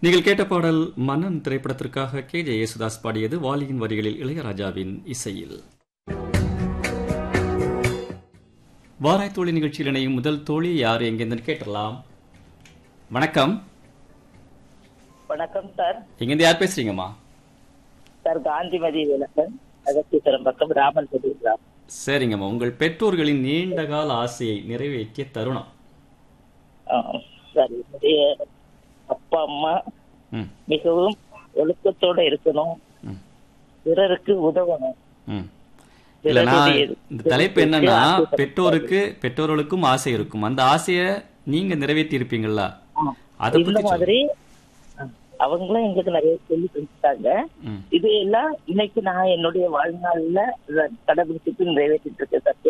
நீங்கள் கேட்ட பாடல் மன்னன் திரைப்படத்திற்காக கே ஜே யேசுதாஸ் பாடியது வாலியின் வரிகளில் இளையராஜாவின் இசையில் வாராய் தோழி நிகழ்ச்சியில் இணையும் முதல் தோழி யார் எங்கேருந்து கேட்டலாம் வணக்கம் வணக்கம் சார் எங்கேருந்து யார் பேசுறீங்கம்மா சார் காந்திமதி விளக்கன் அகத்தீஸ்வரம் பக்கம் ராமன் சொல்லியிருக்கிறார் சரிங்கம்மா உங்கள் பெற்றோர்களின் நீண்டகால ஆசையை நிறைவேற்றிய தருணம் சார் என்னுடைய அப்பா அம்மா ம் மிகவும் ஒழுக்கத்தோட இருக்கணும் ம் பிறருக்கு உதவணும் ம் இல்ல நான் பிறருடைய- இந்த தலைப்பு என்னன்னா பெற்றோருக்கு பெற்றோர்களுக்கும் ஆசை இருக்கும் அந்த ஆசையை நீங்க நிறைவேற்றி இருப்பீங்களா ஆ, அத இந்த பத்தி மாதிரி ஆ, அவங்களும் எங்களுக்கு நிறைய சொல்லி கொடுத்தாங்க ம் இது எல்லாம் இன்னைக்கு நான் என்னுடைய வாழ்நாள்ல இத கடைபிடிச்சிட்டு நிறைவேற்றிட்டு இருக்கேன் சார்